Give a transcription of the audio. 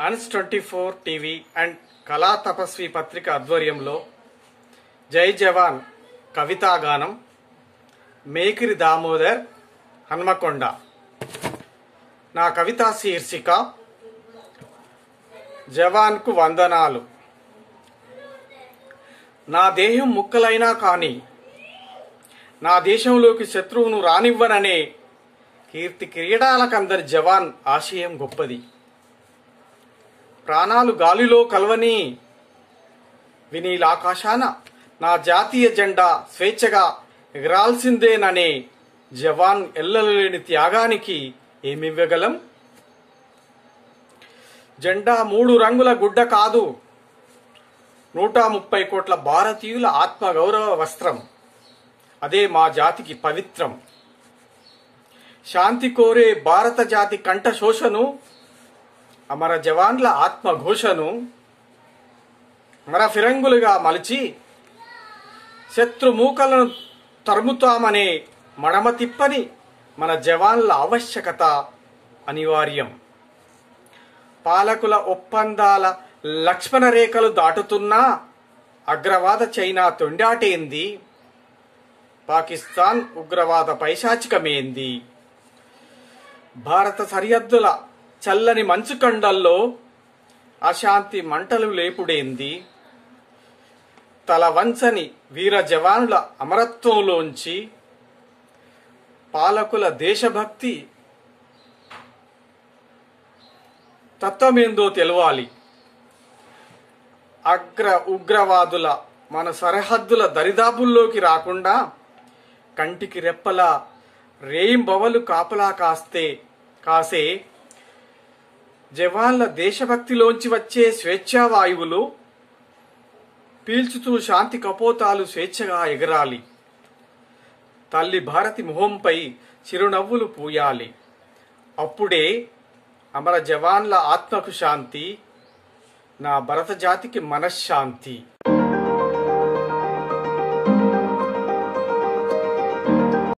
అన్స్ twenty four TV and Kala Tapasvi పత్రిక ఆధ్వర్యంలో జై జవాన్ కవితాగానం మేకిరి దామోదర్ హన్మకొండ నా కవితా శీర్షిక జవాన్కు వందనాలు నా దేహం ముక్కలైనా కానీ నా దేశంలోకి శత్రువును రానివ్వననే కీర్తి క్రీడాలకందరి జవాన్ ఆశయం గొప్పది ప్రాణాలు గాలిలో కలవని వినీలాకాశాన నా జాతీయ జెండా స్వేచ్ఛగా ఎగరాల్సిందేననే జవాన్ ఎల్లలేని త్యాగానికి ఏమివ్వగలం జెండా మూడు రంగుల గుడ్డ కాదు నూట ముప్పై కోట్ల భారతీయుల ఆత్మగౌరవ వస్త్రం అదే మా జాతికి పవిత్రం శాంతి కోరే భారత జాతి కంఠ శోషను అమర జవాన్ల ఆత్మఘోషను మర ఫిరంగులుగా మలిచి శత్రుమూకలను తరుముతామనే మడమ తిప్పని మన జవాన్ల ఆవశ్యకత అనివార్యం పాలకుల ఒప్పందాల లక్ష్మణ రేఖలు దాటుతున్నా అగ్రవాద చైనా తొండాటేంది పాకిస్తాన్ ఉగ్రవాద పైశాచికమేంది భారత సరిహద్దుల చల్లని మంచు కండల్లో అశాంతి మంటలు లేపుడేంది తల వంచని వీర జవానుల అమరత్వంలోంచి పాలకుల దేశభక్తి తత్వమేందో తెలవాలి అగ్ర ఉగ్రవాదుల మన సరిహద్దుల దరిదాపుల్లోకి రాకుండా కంటికి రెప్పలా రేయింబవలు కాపలా కాస్తే కాసే జవాన్ల దేశభక్తిలోంచి వచ్చే స్వేచ్ఛా వాయువులు పీల్చుతూ శాంతి కపోతాలు స్వేచ్ఛగా ఎగరాలి తల్లి భారతి మొహంపై చిరునవ్వులు పూయాలి అప్పుడే అమర జవాన్ల ఆత్మకు శాంతి నా భరత జాతికి మనశ్శాంతి